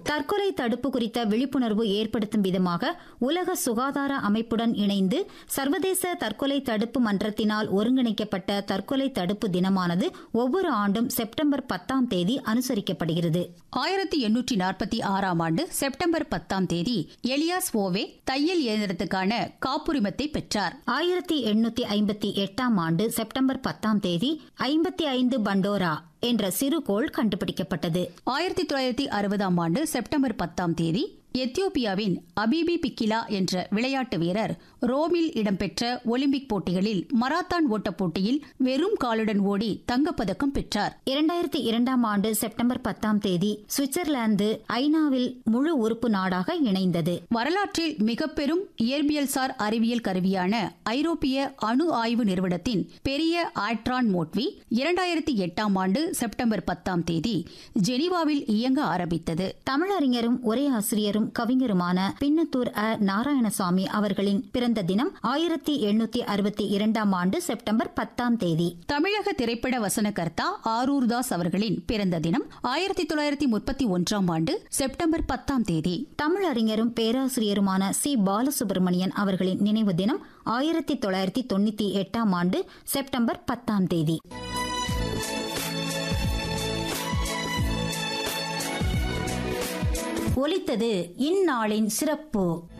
தற்கொலை தடுப்பு குறித்த விழிப்புணர்வு ஏற்படுத்தும் விதமாக உலக சுகாதார அமைப்புடன் இணைந்து சர்வதேச தற்கொலை தடுப்பு மன்றத்தினால் ஒருங்கிணைக்கப்பட்ட தற்கொலை தடுப்பு தினமானது ஒவ்வொரு ஆண்டும் செப்டம்பர் பத்தாம் தேதி அனுசரிக்கப்படுகிறது ஆயிரத்தி எண்ணூற்றி நாற்பத்தி ஆறாம் ஆண்டு செப்டம்பர் பத்தாம் தேதி எலியாஸ் ஓவே தையல் இயந்திரத்துக்கான காப்புரிமத்தை பெற்றார் ஆயிரத்தி எண்ணூத்தி ஐம்பத்தி எட்டாம் ஆண்டு செப்டம்பர் பத்தாம் தேதி ஐம்பத்தி ஐந்து பண்டோரா என்ற சிறுகோள் கண்டுபிடிக்கப்பட்டது ஆயிரத்தி தொள்ளாயிரத்தி அறுபதாம் ஆண்டு செப்டம்பர் பத்தாம் தேதி எத்தியோப்பியாவின் அபிபி பிக்கிலா என்ற விளையாட்டு வீரர் ரோமில் இடம்பெற்ற ஒலிம்பிக் போட்டிகளில் மராத்தான் ஓட்டப் போட்டியில் வெறும் காலுடன் ஓடி தங்கப்பதக்கம் பெற்றார் இரண்டாயிரத்தி இரண்டாம் ஆண்டு செப்டம்பர் பத்தாம் தேதி சுவிட்சர்லாந்து ஐநாவில் முழு உறுப்பு நாடாக இணைந்தது வரலாற்றில் மிக பெரும் இயற்பியல்சார் அறிவியல் கருவியான ஐரோப்பிய அணு ஆய்வு நிறுவனத்தின் பெரிய ஆட்ரான் மோட்வி இரண்டாயிரத்தி எட்டாம் ஆண்டு செப்டம்பர் பத்தாம் தேதி ஜெனீவாவில் இயங்க ஆரம்பித்தது தமிழறிஞரும் உரையாசிரியரும் கவிஞருமான பின்னத்தூர் அ நாராயணசாமி அவர்களின் பிறந்த தினம் ஆயிரத்தி எண்ணூத்தி அறுபத்தி இரண்டாம் ஆண்டு செப்டம்பர் பத்தாம் தேதி தமிழக திரைப்பட வசனகர்த்தா ஆரூர்தாஸ் அவர்களின் பிறந்த தினம் ஆயிரத்தி தொள்ளாயிரத்தி முப்பத்தி ஒன்றாம் ஆண்டு செப்டம்பர் பத்தாம் தேதி தமிழறிஞரும் பேராசிரியருமான சி பாலசுப்ரமணியன் அவர்களின் நினைவு தினம் ஆயிரத்தி தொள்ளாயிரத்தி தொண்ணூத்தி எட்டாம் ஆண்டு செப்டம்பர் பத்தாம் தேதி ஒலித்தது இந்நாளின் சிறப்பு